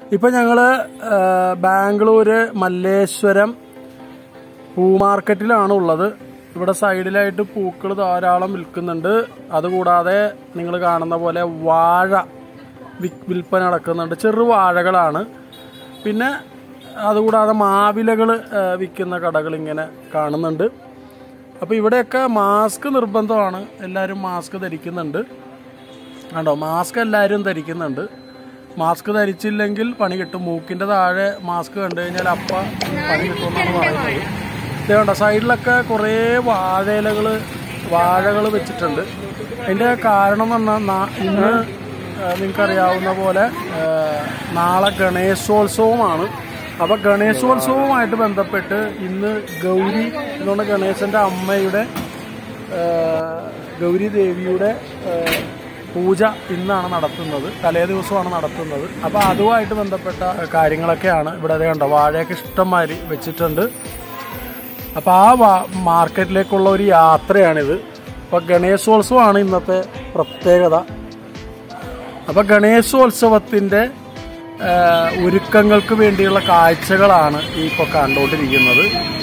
ഇപ്പൊ ഞങ്ങള് ആ, ബാംഗ്ലൂര് മല്ലേശ്വരം പൂ മാർക്കറ്റിലാണ് ഉള്ളത് ഇവിടെ സൈഡിലായിട്ട് പൂക്കൾ ധാരാളം വിൽക്കുന്നുണ്ട് അതുകൂടാതെ നിങ്ങൾ കാണുന്ന പോലെ വാഴ വി- വിൽപ്പന നടക്കുന്നുണ്ട് ചെറു വാഴകളാണ് പിന്നെ അതുകൂടാതെ മാവിലകൾ വിൽക്കുന്ന കടകൾ ഇങ്ങനെ കാണുന്നുണ്ട് അപ്പോൾ ഇവിടെയൊക്കെ മാസ്ക് നിർബന്ധമാണ് എല്ലാവരും മാസ്ക് ധരിക്കുന്നുണ്ട് കണ്ടോ മാസ്ക് എല്ലാവരും ധരിക്കുന്നുണ്ട് മാസ്ക് ധരിച്ചില്ലെങ്കിൽ പണി കിട്ടും മൂക്കിന്റെ താഴെ മാസ്ക് കണ്ടു കഴിഞ്ഞാൽ അപ്പ പണി കിട്ടുമെന്നാണ് പറയുന്നത് ഇത് കണ്ടോ സൈഡിലൊക്കെ കുറേ വാഴയിലകൾ വാഴകൾ വെച്ചിട്ടുണ്ട് അതിന്റെ കാരണം എന്ന് പറഞ്ഞാൽ നാ- ഇന്ന് നിങ്ങൾക്കറിയാവുന്ന പോലെ ആ, നാളെ ഗണേശോത്സവമാണ് അപ്പൊ ഗണേശോത്സവവുമായിട്ട് ബന്ധപ്പെട്ട് ഇന്ന് ഗൗരി എന്ന് പറഞ്ഞ ഗണേശന്റെ അമ്മയുടെ ആ, ഗൗരി ദേവിയുടെ ആ, പൂജ ഇന്നാണ് നടത്തുന്നത് തലേ ദിവസമാണ് നടത്തുന്നത് അപ്പൊ അതുമായിട്ട് ബന്ധപ്പെട്ട കാര്യങ്ങളൊക്കെയാണ് ഇവിടെ അത് കണ്ടോ വാഴയൊക്കെ ഇഷ്ടംമാതിരി വെച്ചിട്ടുണ്ട് അപ്പൊ ആ വാ- മാർക്കറ്റിലേക്കുള്ള ഒരു യാത്രയാണിത് അപ്പൊ ഗണേശോത്സവമാണ് ഇന്നത്തെ പ്രത്യേകത അപ്പൊ ഗണേശോത്സവത്തിന്റെ ആ, ഒരുക്കങ്ങൾക്ക് വേണ്ടിയുള്ള കാഴ്ചകളാണ് ഈ ഇപ്പോൾ കണ്ടുകൊണ്ടിരിക്കുന്നത്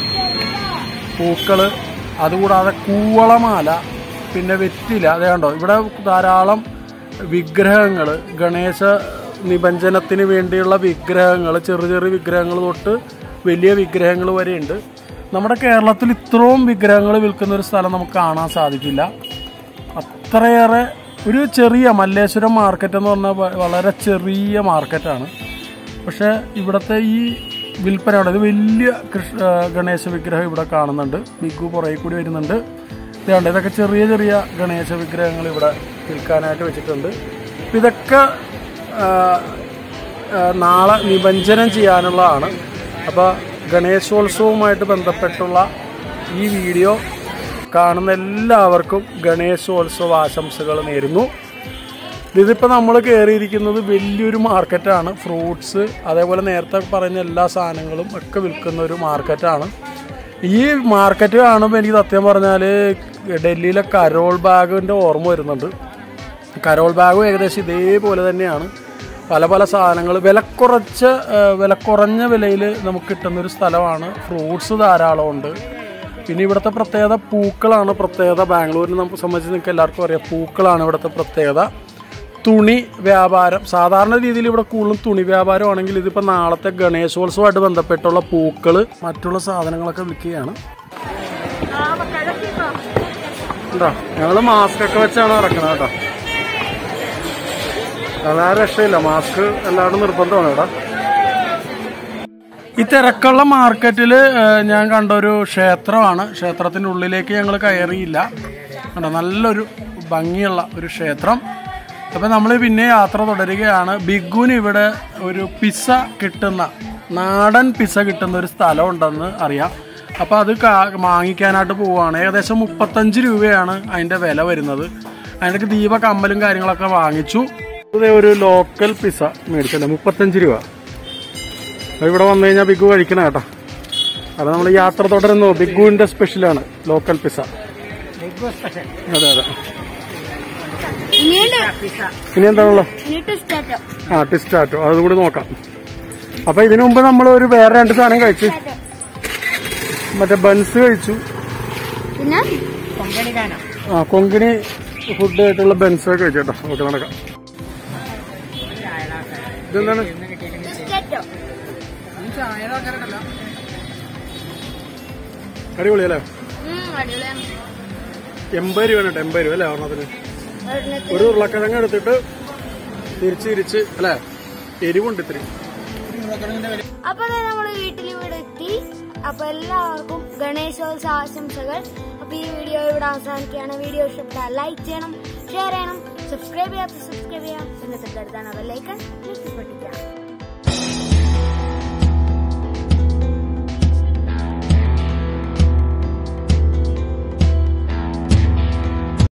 പൂക്കള് അതുകൂടാതെ കൂവളമാല പിന്നെ വെറ്റില അതേ കണ്ടോ ഇവിടെ ധാരാളം വിഗ്രഹങ്ങൾ ഗണേശ നിബഞ്ജനത്തിന് വേണ്ടിയുള്ള വിഗ്രഹങ്ങൾ ചെറു ചെറിയ വിഗ്രഹങ്ങൾ തൊട്ട് വലിയ വിഗ്രഹങ്ങൾ വരെയുണ്ട് നമ്മുടെ കേരളത്തിൽ ഇത്രയും വിഗ്രഹങ്ങൾ വിൽക്കുന്ന ഒരു സ്ഥലം നമുക്ക് കാണാൻ സാധിക്കില്ല അത്രയേറെ ഒരു ചെറിയ മല്ലേശ്വരം മാർക്കറ്റ് എന്ന് പറഞ്ഞാൽ വ- വളരെ ചെറിയ മാർക്കറ്റാണ് പക്ഷെ ഇവിടുത്തെ ഈ വിൽപ്പനയുടെ ഇത് വലിയ കൃഷ്ണ ആ, ഗണേശ വിഗ്രഹം ഇവിടെ കാണുന്നുണ്ട് ബിഗു പുറകെ കൂടി വരുന്നുണ്ട് ഇതുണ്ട് ഇതൊക്കെ ചെറിയ ചെറിയ ഗണേശ വിഗ്രഹങ്ങൾ ഇവിടെ വിൽക്കാനായിട്ട് വെച്ചിട്ടുണ്ട് അപ്പൊ ഇതൊക്കെ ആ, ആ, നാളെ നിബഞ്ജനം ചെയ്യാനുള്ളതാണ് അപ്പോൾ ഗണേശോത്സവവുമായിട്ട് ബന്ധപ്പെട്ടുള്ള ഈ വീഡിയോ കാണുന്ന എല്ലാവർക്കും ഗണേശോത്സവ ആശംസകൾ നേരുന്നു ഇതിപ്പോൾ നമ്മൾ കയറിയിരിക്കുന്നത് വലിയൊരു മാർക്കറ്റാണ് ഫ്രൂട്ട്സ് അതേപോലെ നേരത്തെ പറഞ്ഞ എല്ലാ സാധനങ്ങളും ഒക്കെ വിൽക്കുന്ന ഒരു മാർക്കറ്റാണ് ഈ മാർക്കറ്റ് കാണുമ്പോൾ എനിക്ക് സത്യം പറഞ്ഞാൽ ഡൽഹിയിലെ കരോൾ ബാഗിൻ്റെ ഓർമ്മ വരുന്നുണ്ട് കരോൾ ബാഗും ഏകദേശം ഇതേപോലെ തന്നെയാണ് പല പല സാധനങ്ങൾ വില കുറച്ച് ആ, വില കുറഞ്ഞ വിലയിൽ നമുക്ക് കിട്ടുന്ന ഒരു സ്ഥലമാണ് ഫ്രൂട്ട്സ് ധാരാളം ഉണ്ട് പിന്നെ ഇവിടുത്തെ പ്രത്യേകത പൂക്കളാണ് പ്രത്യേകത ബാംഗ്ലൂരിനെ നമുക്ക് സംബന്ധിച്ച് നിങ്ങൾക്ക് എല്ലാവർക്കും അറിയാം പൂക്കളാണ് ഇവിടുത്തെ പ്രത്യേകത തുണി വ്യാപാരം സാധാരണ രീതിയിൽ ഇവിടെ കൂടുതലും തുണി വ്യാപാരമാണെങ്കിൽ ഇതിപ്പോൾ നാളത്തെ ഗണേശോത്സവമായിട്ട് ബന്ധപ്പെട്ടുള്ള പൂക്കൾ മറ്റുള്ള സാധനങ്ങളൊക്കെ വിൽക്കുകയാണ് ഉണ്ടോ ഞങ്ങൾ മാസ്ക് ഒക്കെ വെച്ചാണ് നടക്കുന്നത് കേട്ടോ അതാ രക്ഷയില്ല മാസ്ക് എല്ലാവരും നിർബന്ധമാണ് ഇവിടെ ഈ തിരക്കുള്ള മാർക്കറ്റിൽ ഞാൻ കണ്ട ഒരു ക്ഷേത്രമാണ് ക്ഷേത്രത്തിൻ്റെ ഉള്ളിലേക്ക് ഞങ്ങൾ കയറിയില്ല കണ്ടോ നല്ലൊരു ഭംഗിയുള്ള ഒരു ക്ഷേത്രം അപ്പം നമ്മൾ പിന്നെ യാത്ര തുടരുകയാണ് ബിഗുന് ഇവിടെ ഒരു പിസ്സ കിട്ടുന്ന നാടൻ പിസ്സ കിട്ടുന്ന ഒരു സ്ഥലം ഉണ്ടെന്ന് അറിയാം അപ്പോൾ അത് കാ- വാങ്ങിക്കാനായിട്ട് പോവുകയാണ് ഏകദേശം മുപ്പത്തഞ്ച് രൂപയാണ് അതിൻ്റെ വില വരുന്നത് അതിനൊക്കെ ദീപ കമ്മലും കാര്യങ്ങളൊക്കെ വാങ്ങിച്ചു ഇത് ഒരു ലോക്കൽ പിസ്സ മേടിച്ചല്ലേ മുപ്പത്തഞ്ച് രൂപ അത് ഇവിടെ വന്നു കഴിഞ്ഞാൽ ബിഗു കഴിക്കണം കേട്ടോ അത് നമ്മൾ യാത്ര തുടരുന്നു ബിഗുവിന്റെ സ്പെഷ്യലാണ് ലോക്കൽ പിസ്സ അതെ അതെ ഇനി എന്താണല്ലോ ആ ടിസ്റ്റാറ്റോ അതും കൂടി നോക്കാം അപ്പൊ ഇതിനു മുമ്പ് നമ്മൾ ഒരു വേറെ രണ്ട് സാധനം കഴിച്ചു മറ്റേ ബൻസ് കഴിച്ചു പിന്നെ ആ കൊങ്കിണി ഫുഡ് ആയിട്ടുള്ള ബൻസ് ഒക്കെ കഴിച്ചു കേട്ടോ ഓക്കെ നടക്കാം ഇതെന്താണ് ബിസ്ക്കറ്റോ അടിപൊളിയല്ലേ ഉം, അടിപൊളിയാണ് എൺപത് രൂപ കേട്ടോ എൺപത് രൂപ അല്ലേ ഒരെണ്ണത്തിന് ഒരെണ്ണത്തിന് ഒരു ഉരുളക്കിഴങ്ങ് എടുത്തിട്ട് തിരിച്ച് തിരിച്ച് അല്ലേ എരിവുണ്ട് ഇത്തിരി അപ്പൊ ദേ നമ്മള് വീട്ടിൽ ഇവിടെ എത്തി അപ്പൊ എല്ലാവർക്കും ഗണേശോത്സവ ആശംസകൾ അപ്പൊ ഈ വീഡിയോ ഇവിടെ അവസാനിക്കുകയാണ് വീഡിയോ ഇഷ്ടപ്പെട്ടാൽ ലൈക്ക് ചെയ്യണം ഷെയർ ചെയ്യണം സബ്സ്ക്രൈബ് ചെയ്യാത്ത സബ്സ്ക്രൈബ് ചെയ്യാം പിന്നെ തൊട്ടടുത്താണ് ബെല്ലൈക്കൺ